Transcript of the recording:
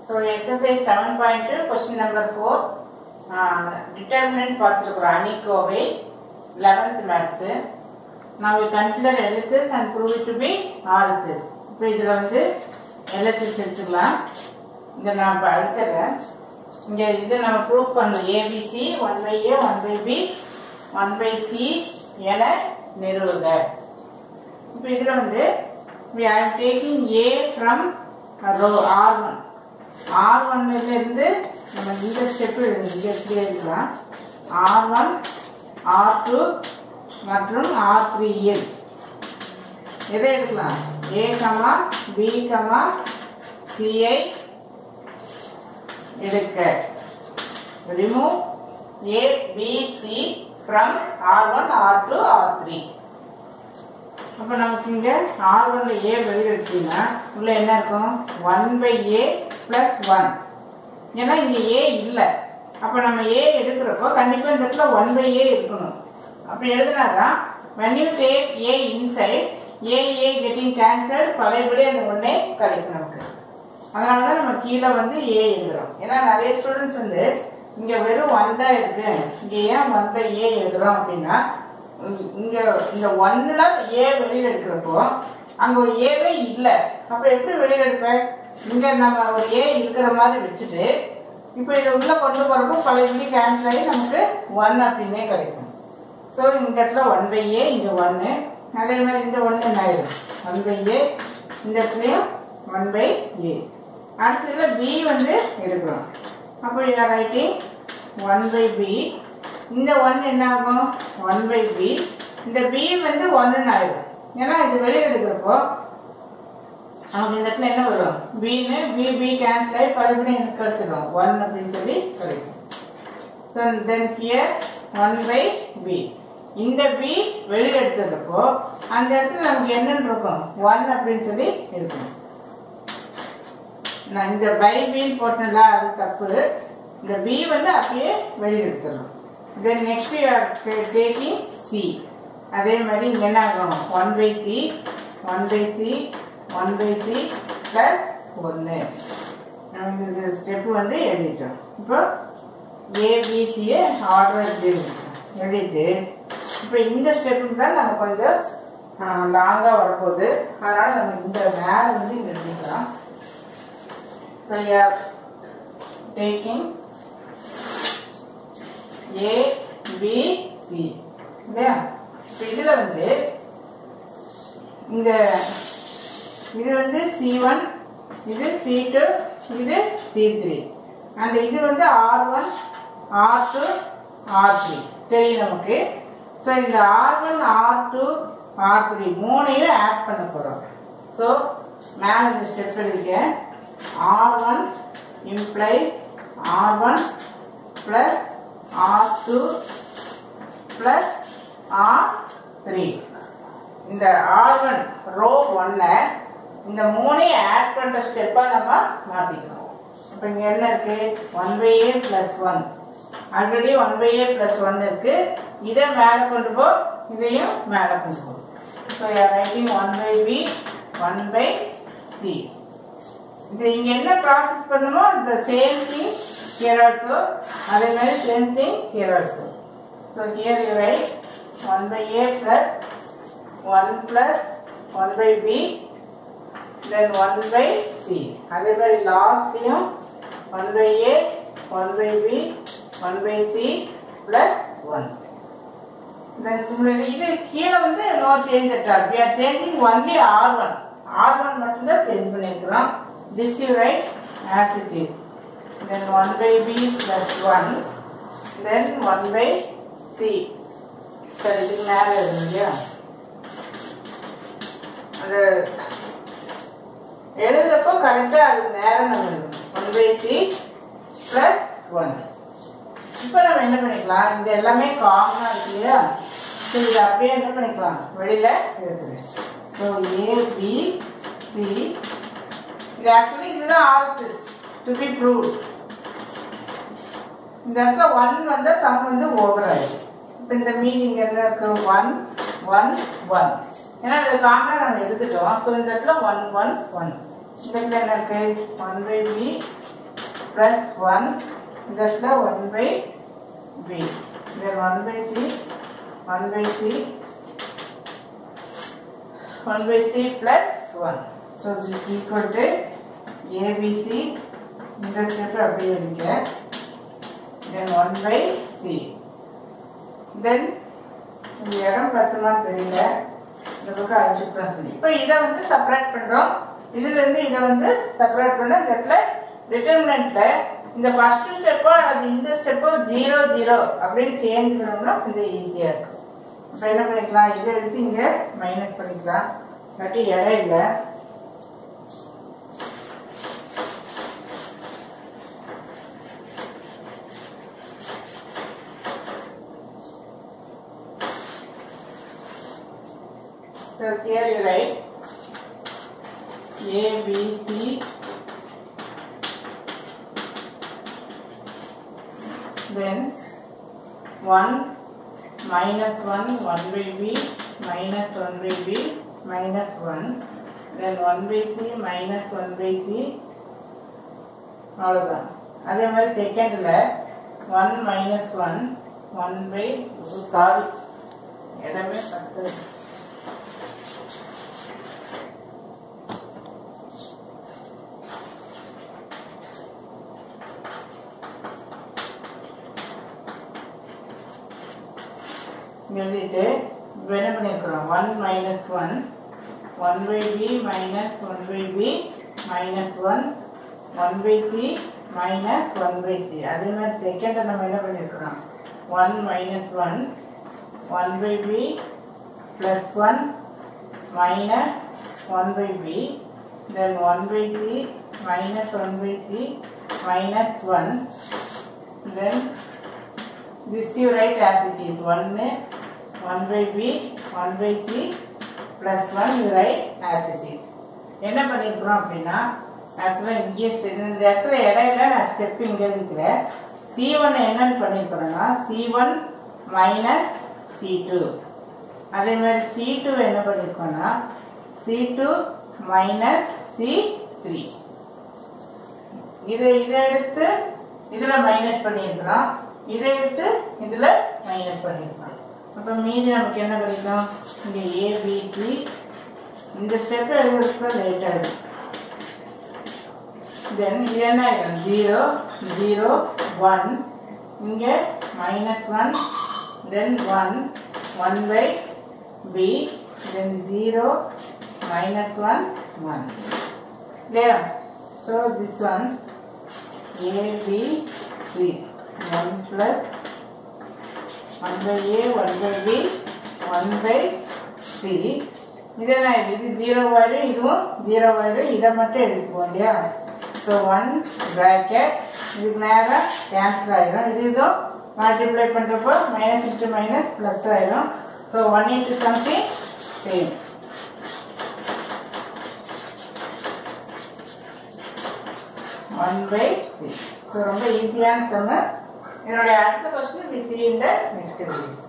So exercise seven point two question number four determinant பார்த்துருக்குறோம் அணிக்கோவை eleventh maths நான் we consider LHS and prove it to be RHS இப்போ இதில் வந்து LSS வச்சுக்கலாம் இதை நான் இப்போ அழுத்துறேன் இங்கே இது நம்ம ப்ரூவ் பண்ணணும் ABC one by A one by B one by C என நிறுவுக இப்போ இதில் வந்து we are taking A from row R1 R1 ல இருந்து நம்ம இந்த ஸ்டெப் இங்கே எப்படி எழுதலாம் R1 R2 மற்றும் R3L எதை எடுக்கலாம் A comma B comma C ஐ எடுக்க remove A B C from R1 R2 R3 அப்போ நமக்கு இங்கே ஆர் ஒன்ல ஏ வெளியில் எடுத்தீங்கன்னா உள்ள என்ன இருக்கும் one by A plus one ஏன்னா இங்கே ஏ இல்லை அப்போ நம்ம ஏ எடுக்கிறப்போ கண்டிப்பாக இந்த இடத்துல ஒன் பை ஏ இருக்கணும் அப்போ எழுதினாதான் when you take A inside A A getting cancel பழையபடி அந்த ஒன்றே கிடைக்கும் நமக்கு அதனால தான் நம்ம கீழே வந்து ஏ எழுதுறோம் ஏன்னா நிறைய ஸ்டூடெண்ட்ஸ் வந்து இங்கே வெறும் ஒன் தான் இருக்கு இங்கே ஏன் ஒன் பை ஏ எழுதுறோம் அப்படின்னா இங்க- இங்க இந்த ஒன்னுல ஏ வெளியில எடுக்கிறப்போ அங்க ஒரு ஏவே இல்ல அப்ப எப்படி வெளியில எடுப்பேன் இங்க நம்ம ஒரு ஏ இருக்கிற மாதிரி வச்சுட்டு இப்போ இதை உள்ள கொண்டு போறப்போ பழையபடி கேன்சல் ஆகி நமக்கு ஒன் அப்படின்னே கிடைக்கும் ஸோ இந்த இடத்துல ஒன் பை ஏ இங்க ஒன்னு அதே மாதிரி இந்த ஒன்று என்ன ஆயிரும் ஒன் பை ஏ இந்த இடத்துலயும் ஒன் பை ஏ அடுத்ததுல பி வந்து எடுக்கிறோம் அப்போ you're writing one by B இந்த ஒன் என்ன ஆகும் ஒன் பை பி இந்த பி வந்து ஒன்னு ஆயிடும் ஏன்னா இது வெளியில் எடுக்கிறப்போ நமக்கு இந்த இடத்துல என்ன வரும் பின்னு பி பி கேன்சல் ஆகி பழையபடி எனக்கு கிடைச்சிடும் ஒன் அப்படின்னு சொல்லி கிடைக்கும் so then here one by B இந்த பி வெளியில் எடுத்ததுப்போ அந்த இடத்துல நமக்கு என்னன்னு இருக்கும் ஒன் அப்படின்னு சொல்லி இருக்கும் நான் இந்த பை பின்னு போட்டேன்ல அது தப்பு இந்த பி வந்து அப்படியே வெளியில் எடுத்துடணும் then next you are taking C அதே மாதிரி இங்கே என்ன ஆகும் one by C one by C one by C plus ஒன்று இந்த ஸ்டெப் வந்து எழுதிட்டோம் இப்போ ஏபிசியை ஆர்டர் எழுதிட்டு இப்போ இந்த ஸ்டெப்புக்கு தான் நம்ம கொஞ்சம் லாங்காக வரப்போகுது அதனால் நம்ம இந்த மேலே வந்து இங்கே எழுதிக்கலாம் so you're taking A B C இல்லையா இப்போ இதில் வந்து இந்த இது வந்து சி ஒன் இது சி டூ இது சி த்ரீ அண்ட் இது வந்து R one R two R three தெரியும் நமக்கு ஸோ இந்த R one R two R three மூணையும் ஆட் பண்ண போகிறோம் ஸோ மேலே இந்த ஸ்டெப் எழுதிக்க R one implies R one plus R two plus R three இந்த ஆர் ஒன் ரோ ஒன்னை இந்த மூணையும் ஆட் பண்ணுற ஸ்டெப்பாக நம்ம மாற்றிக்கணும் இப்போ இங்கே என்ன இருக்கு one by A plus one already one by A plus one இருக்கு இதை மேலே கொண்டு போ இதையும் மேலே கொண்டு போ so you're writing one by B one by C இது இங்க என்ன ப்ராசஸ் பண்ணுமோ the same thing here also அதே மாதிரி same thing here also so here you write 1 by a plus 1 plus 1 by b then 1 by c அதே மாதிரி லாஸ்ட்லயும் 1 by a 1 by b 1 by c plus 1 then similarly இது கீழே வந்து no change at all we are changing only r1 r1 மட்டும் தான் change பண்ணிருக்கிறோம் this you write as it is then 1 by b plus 1 then 1 by c சரி இதுக்கு மேலே இருக்கு இல்லையா அது எழுதுறப்போ கரெக்டா அதுக்கு நேரம் நம்ம எழுதணும் one by C plus one இப்போ நம்ம என்ன பண்ணிக்கலாம் இது எல்லாமே காமனாக இருக்கு இல்லையா ஸோ இது அப்படியே என்ன பண்ணிக்கலாம் வெளியில எடுத்துருவேன் ஸோ ஏ பி சி இது ஆக்சுவலி இதுதான் ஆர்எஸ்எஸ் டு பி ப்ரூவ்ட் இந்த இடத்துல ஒன் வந்தா சம் வந்து ஓவர் ஆயிடும் இப்போ இந்த மீனிங் என்ன இருக்கு ஒன் ஒன் ஒன் ஏன்னா இது காமனாக நம்ம எடுத்துட்டோம் ஸோ இந்த இடத்துல ஒன் ஒன் ஒன் இந்த இடத்துல என்ன இருக்கு one by B plus one இந்த இடத்துல one by B then one by C one by C one by C plus one so this equal to ABC இந்த ஸ்டெப் அப்படியே இருக்க then one by C then இந்த இடம் பத்துமான்னு தெரியல இந்த பக்கம் அழைச்சிட்டு தான் சொல்லி இப்போ இதை வந்து செப்பரேட் பண்ணுறோம் இதுல இருந்து இதை வந்து செப்பரேட் பண்ண இந்த இடத்துல டிட்டர்மினண்ட்ல இந்த ஃபர்ஸ்ட் ஸ்டெப்போ அல்லது இந்த ஸ்டெப்போ ஜீரோ ஜீரோ அப்படின்னு சேஞ்ச் பண்ணோம்னா கொஞ்சம் ஈஸியாக இருக்கும் இப்போ என்ன பண்ணிக்கலாம் இதை எடுத்து இங்கே மைனஸ் பண்ணிக்கலாம் இல்லாட்டி இடம் இல்லை So here you write A, B, C. Then 1 minus 1, 1 by B, minus 1 by B, minus 1. Then 1 by C, minus 1 by C. அவ்வளோதான் அதே மாதிரி செகண்டில் one minus one one by sorry இடமே பத்து எழுதிட்டு இப்போ என்ன பண்ணியிருக்கிறோம் one minus one one by B minus one by B minus one one by C minus one by C அதே மாதிரி செகண்டை நம்ம என்ன பண்ணியிருக்கிறோம் one minus one one by B plus one minus one by B then one by C minus one by C minus one then this you write as it is 1 1 by b 1 by c plus 1 you write as it is என்ன பண்ணிருக்கிறோம் அப்படின்னா ஆக்சுவலாக இங்கே இந்த இடத்துல இடையில நான் step இங்கே இருக்கிறேன் சி ஒன் என்னன்னு பண்ணியிருக்கிறேன்னா C one minus C two அதே மாதிரி சி டூ என்ன பண்ணியிருக்கோம்னா C two minus C three இதை இதை எடுத்து இதில் மைனஸ் பண்ணியிருக்கிறோம் இதை எடுத்து இதில் மைனஸ் பண்ணியிருக்கோம் அப்போ மீதி நமக்கு என்ன கிடைக்கும் இங்கே ஏபிசி இந்த ஸ்டெப் எழுதுறதுக்கு தான் லேட் ஆகுது தென் இது என்ன ஆகிடும் ஜீரோ ஜீரோ ஒன் இங்கே minus one then one one by B then zero minus one one there so this one a b c 1 plus 1 by a 1 by b 1 by c இதெல்லாம் இது zero ஆயிடும் இதுவும் zero ஆயிடும் இதை மட்டும் எடுத்துக்குவோம் இல்லையா ஸோ ஒன் ப்ராக்கெட் இதுக்கு நேராக கேன்சல் ஆயிடும் இது இதுவும் மல்டிப்ளை பண்ணுறப்போ மைனஸ் இன்ட்டு மைனஸ் ப்ளஸ் ஆயிடும் so one into something same one by six so ரொம்ப ஈஸியான சம்மர் என்னுடைய அடுத்த கொஸ்டின் வி சி இந்த நெக்ஸ்ட் வீடியோ